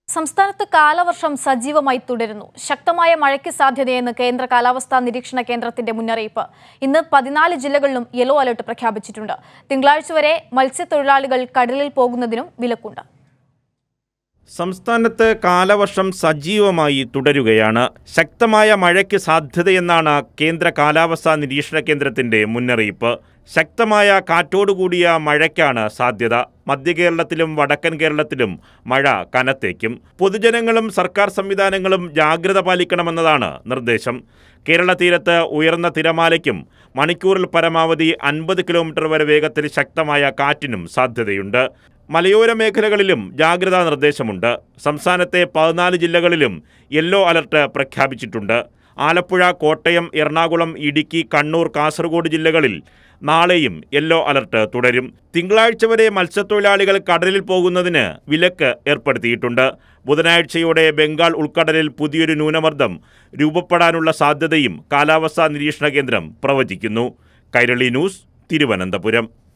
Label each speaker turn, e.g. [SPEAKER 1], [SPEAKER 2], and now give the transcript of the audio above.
[SPEAKER 1] സംസ്ഥാനത്ത് കാലവർഷം സജീവമായി തുടരുന്നു ശക്തമായ മഴയ്ക്ക് സാധ്യതയെന്ന് കേന്ദ്ര കാലാവസ്ഥാ നിരീക്ഷണ കേന്ദ്രത്തിന്റെ മുന്നറിയിപ്പ് ഇന്ന് പതിനാല് ജില്ലകളിലും യെല്ലോ അലർട്ട് പ്രഖ്യാപിച്ചിട്ടുണ്ട് തിങ്കളാഴ്ച വരെ മത്സ്യത്തൊഴിലാളികൾ കടലിൽ പോകുന്നതിനും വിലക്കുണ്ട്
[SPEAKER 2] സംസ്ഥാനത്ത് കാലവർഷം സജീവമായി തുടരുകയാണ് ശക്തമായ മഴയ്ക്ക് സാധ്യതയെന്നാണ് കേന്ദ്ര കാലാവസ്ഥാ നിരീക്ഷണ കേന്ദ്രത്തിന്റെ മുന്നറിയിപ്പ് ശക്തമായ കാറ്റോടുകൂടിയ മഴയ്ക്കാണ് സാധ്യത മധ്യ കേരളത്തിലും വടക്കൻ കേരളത്തിലും മഴ കനത്തേക്കും പൊതുജനങ്ങളും സർക്കാർ സംവിധാനങ്ങളും ജാഗ്രത പാലിക്കണമെന്നതാണ് നിർദ്ദേശം കേരള തീരത്ത് ഉയർന്ന തിരമാലയ്ക്കും മണിക്കൂറിൽ പരമാവധി അൻപത് കിലോമീറ്റർ വരെ വേഗത്തിൽ ശക്തമായ കാറ്റിനും സാധ്യതയുണ്ട് മലയോര മേഖലകളിലും ജാഗ്രതാ നിർദ്ദേശമുണ്ട് സംസ്ഥാനത്തെ പതിനാല് ജില്ലകളിലും യെല്ലോ അലർട്ട് പ്രഖ്യാപിച്ചിട്ടുണ്ട് ആലപ്പുഴ കോട്ടയം എറണാകുളം ഇടുക്കി കണ്ണൂർ കാസർഗോഡ് ജില്ലകളിൽ നാളെയും യെല്ലോ അലർട്ട് തുടരും തിങ്കളാഴ്ച വരെ മത്സ്യത്തൊഴിലാളികൾ കടലിൽ പോകുന്നതിന് വിലക്ക് ഏർപ്പെടുത്തിയിട്ടുണ്ട് ബുധനാഴ്ചയോടെ ബംഗാൾ ഉൾക്കടലിൽ പുതിയൊരു ന്യൂനമർദ്ദം രൂപപ്പെടാനുള്ള സാധ്യതയും കാലാവസ്ഥാ നിരീക്ഷണ കേന്ദ്രം പ്രവചിക്കുന്നു കൈരളി ന്യൂസ് തിരുവനന്തപുരം